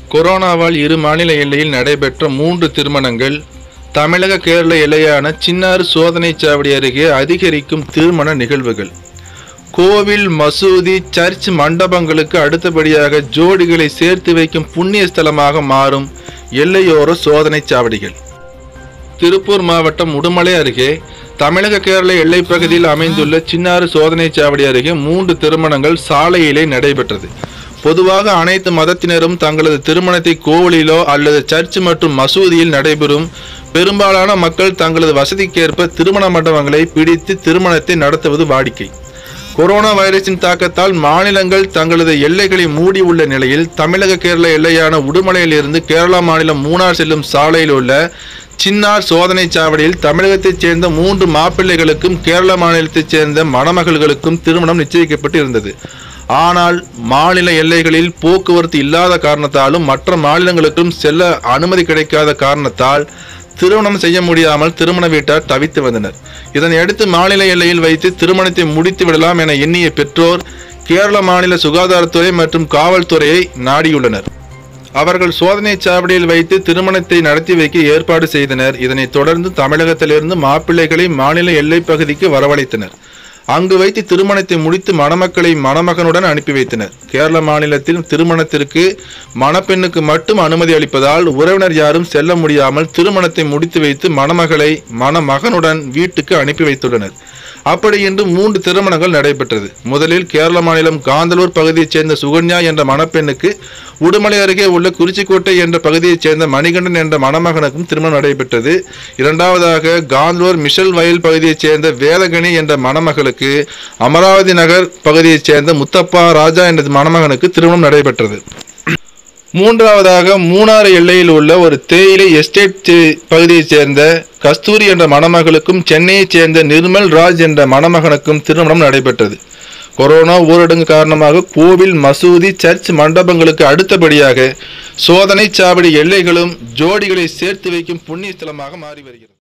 கொரோனாவால் இரு மாநில எல்லையில் நடைபெற்ற மூன்று திருமணங்கள் தமிழக கேரள எல்லையான சின்னாறு சோதனைச் சாவடி அருகே அதிகரிக்கும் திருமண நிகழ்வுகள் கோவில் மசூதி சர்ச் மண்டபங்களுக்கு அடுத்தபடியாக ஜோடிகளை சேர்த்து வைக்கும் புண்ணிய ஸ்தலமாக மாறும் எல்லையோர சோதனைச் சாவடிகள் திருப்பூர் மாவட்டம் உடுமலை அருகே தமிழக கேரள எல்லைப் பகுதியில் அமைந்துள்ள சின்னாறு சோதனைச் சாவடி அருகே மூன்று திருமணங்கள் சாலையிலே நடைபெற்றது பொதுவாக அனைத்து மதத்தினரும் தங்களது திருமணத்தை கோவிலிலோ அல்லது சர்ச் மற்றும் மசூதியில் நடைபெறும் பெரும்பாலான மக்கள் தங்களது வசதிக்கேற்ப திருமண மண்டபங்களை பிடித்து திருமணத்தை நடத்துவது வாடிக்கை கொரோனா வைரஸின் தாக்கத்தால் மாநிலங்கள் தங்களது எல்லைகளை மூடியுள்ள நிலையில் தமிழக கேரள எல்லையான உடுமலையிலிருந்து கேரளா மாநிலம் மூணார் செல்லும் சாலையில் உள்ள சின்னார் சோதனைச் சாவடியில் தமிழகத்தைச் சேர்ந்த மூன்று மாப்பிள்ளைகளுக்கும் கேரள மாநிலத்தைச் சேர்ந்த மணமகள்களுக்கும் திருமணம் நிச்சயிக்கப்பட்டு இருந்தது ஆனால் மாநில எல்லைகளில் போக்குவரத்து இல்லாத காரணத்தாலும் மற்ற மாநிலங்களுக்கும் செல்ல அனுமதி கிடைக்காத காரணத்தால் திருமணம் செய்ய முடியாமல் திருமண வீட்டார் தவித்து வந்தனர் இதனையடுத்து மாநில எல்லையில் வைத்து திருமணத்தை முடித்து விடலாம் என எண்ணிய பெற்றோர் கேரள மாநில சுகாதாரத்துறை மற்றும் காவல்துறையை நாடியுள்ளனர் அவர்கள் சோதனைச் சாவடியில் வைத்து திருமணத்தை நடத்தி வைக்க ஏற்பாடு செய்தனர் இதனைத் தொடர்ந்து தமிழகத்திலிருந்து மாப்பிள்ளைகளை மாநில எல்லைப் பகுதிக்கு வரவழைத்தனர் அங்கு வைத்து திருமணத்தை முடித்து மணமக்களை மணமகனுடன் அனுப்பி வைத்தனர் கேரள மாநிலத்தில் திருமணத்திற்கு மணப்பெண்ணுக்கு மட்டும் அனுமதி அளிப்பதால் உறவினர் யாரும் செல்ல முடியாமல் திருமணத்தை முடித்து வைத்து மணமகளை மணமகனுடன் வீட்டுக்கு அனுப்பி வைத்துள்ளனர் அப்படி இன்று மூன்று திருமணங்கள் நடைபெற்றது முதலில் கேரள மாநிலம் காந்தலூர் பகுதியைச் சேர்ந்த சுகன்யா என்ற மணப்பெண்ணுக்கு உடுமலை அருகே உள்ள குறிச்சிக்கோட்டை என்ற பகுதியைச் சேர்ந்த மணிகண்டன் என்ற மணமகனுக்கும் திருமணம் நடைபெற்றது இரண்டாவதாக காந்தலூர் மிஷல் வயல் பகுதியைச் சேர்ந்த வேதகணி என்ற மணமகளுக்கு அமராவதி நகர் பகுதியைச் சேர்ந்த முத்தப்பா ராஜா என்ற மணமகனுக்கு திருமணம் நடைபெற்றது மூன்றாவதாக மூணாறு எல்லையில் உள்ள ஒரு தேயிலை எஸ்டேட் சே- பகுதியைச் சேர்ந்த கஸ்தூரி என்ற மணமகளுக்கும் சென்னையைச் சேர்ந்த நிர்மல் ராஜ் என்ற மணமகனுக்கும் திருமணம் நடைபெற்றது கொரோனா ஊரடங்கு காரணமாக கோவில் மசூதி சர்ச் மண்டபங்களுக்கு அடுத்தபடியாக சோதனைச் சாவடி எல்லைகளும் ஜோடிகளை சேர்த்து வைக்கும் புண்ணிய ஸ்தலமாக மாறி வருகிறது